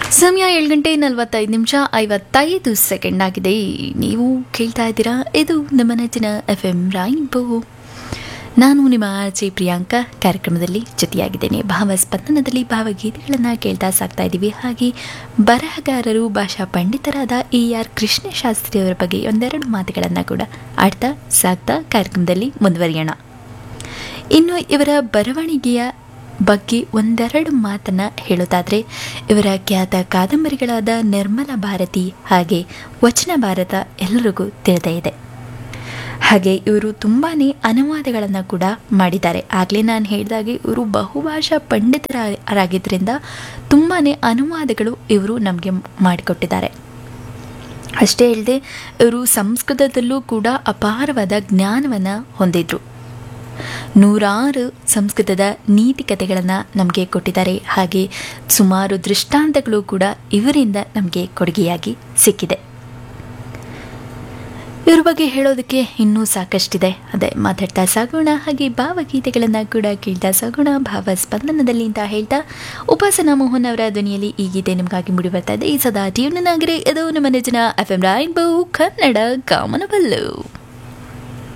ಸಮಯ ಏಳು ಗಂಟೆ ನಲವತ್ತೈದು ನಿಮಿಷ ಐವತ್ತೈದು ಸೆಕೆಂಡ್ ಆಗಿದೆ ನೀವು ಕೇಳ್ತಾ ಇದ್ದೀರಾ ಇದು ನಮ್ಮ ನೆಚ್ಚಿನ ಎಫ್ ಎಂ ರಾಯಿಂಬೋ ನಾನು ನಿಮ್ಮ ಆರ್ಜೆ ಪ್ರಿಯಾಂಕಾ ಕಾರ್ಯಕ್ರಮದಲ್ಲಿ ಜೊತೆಯಾಗಿದ್ದೇನೆ ಭಾವಸ್ಪಂದನದಲ್ಲಿ ಭಾವಗೀತೆಗಳನ್ನು ಕೇಳ್ತಾ ಸಾಕ್ತಾ ಇದ್ದೀವಿ ಹಾಗೆ ಬರಹಗಾರರು ಭಾಷಾ ಪಂಡಿತರಾದ ಎ ಆರ್ ಕೃಷ್ಣಶಾಸ್ತ್ರಿ ಅವರ ಬಗ್ಗೆ ಒಂದೆರಡು ಮಾತುಗಳನ್ನು ಕೂಡ ಆಡ್ತಾ ಸಾಕ್ತಾ ಕಾರ್ಯಕ್ರಮದಲ್ಲಿ ಮುಂದುವರಿಯೋಣ ಇನ್ನು ಇವರ ಬರವಣಿಗೆಯ ಬಗ್ಗೆ ಒಂದೆರಡು ಮಾತನ್ನ ಹೇಳೋದಾದರೆ ಇವರ ಖ್ಯಾತ ಕಾದಂಬರಿಗಳಾದ ನಿರ್ಮಲ ಭಾರತಿ ಹಾಗೆ ವಚನ ಭಾರತ ಎಲ್ಲರಿಗೂ ತಿಳಿದೇ ಇದೆ ಹಾಗೆ ಇವರು ತುಂಬಾ ಅನುವಾದಗಳನ್ನು ಕೂಡ ಮಾಡಿದ್ದಾರೆ ಆಗಲೇ ನಾನು ಹೇಳಿದಾಗೆ ಇವರು ಬಹುಭಾಷಾ ಪಂಡಿತರಾಗಿದ್ದರಿಂದ ತುಂಬಾ ಅನುವಾದಗಳು ಇವರು ನಮಗೆ ಮಾಡಿಕೊಟ್ಟಿದ್ದಾರೆ ಅಷ್ಟೇ ಅಲ್ಲದೆ ಇವರು ಸಂಸ್ಕೃತದಲ್ಲೂ ಕೂಡ ಅಪಾರವಾದ ಜ್ಞಾನವನ್ನು ಹೊಂದಿದ್ರು ನೂರಾರು ಸಂಸ್ಕೃತದ ನೀತಿ ಕಥೆಗಳನ್ನು ನಮಗೆ ಕೊಟ್ಟಿದ್ದಾರೆ ಹಾಗೆ ಸುಮಾರು ದೃಷ್ಟಾಂತಗಳು ಕೂಡ ಇವರಿಂದ ನಮಗೆ ಕೊಡುಗೆಯಾಗಿ ಸಿಕ್ಕಿದೆ ಇವ್ರ ಬಗ್ಗೆ ಹೇಳೋದಕ್ಕೆ ಇನ್ನೂ ಸಾಕಷ್ಟಿದೆ ಅದೇ ಮಾತಾಡ್ತಾ ಸಾಗೋಣ ಹಾಗೆ ಭಾವಗೀತೆಗಳನ್ನು ಕೂಡ ಕೇಳ್ತಾ ಸಾಗೋಣ ಭಾವ ಸ್ಪಂದನದಲ್ಲಿ ಅಂತ ಹೇಳ್ತಾ ಉಪಾಸನಾ ಮೋಹನ್ ಅವರ ಧ್ವನಿಯಲ್ಲಿ ಈ ಗೀತೆ ನಿಮಗಾಗಿ ಮೂಡಿ ಬರ್ತಾ ಇದೆ ಈ ಸದಾ ಟ್ಯೂನ್ ಆಗಿರಿ ಇದು ನಮ್ಮ ನೆಚ್ಚಿನ ಎಫ್ ಎಂ ರಾಯನ್ಬೋ ಕನ್ನಡ ಕಾಮನಬಲ್ಲು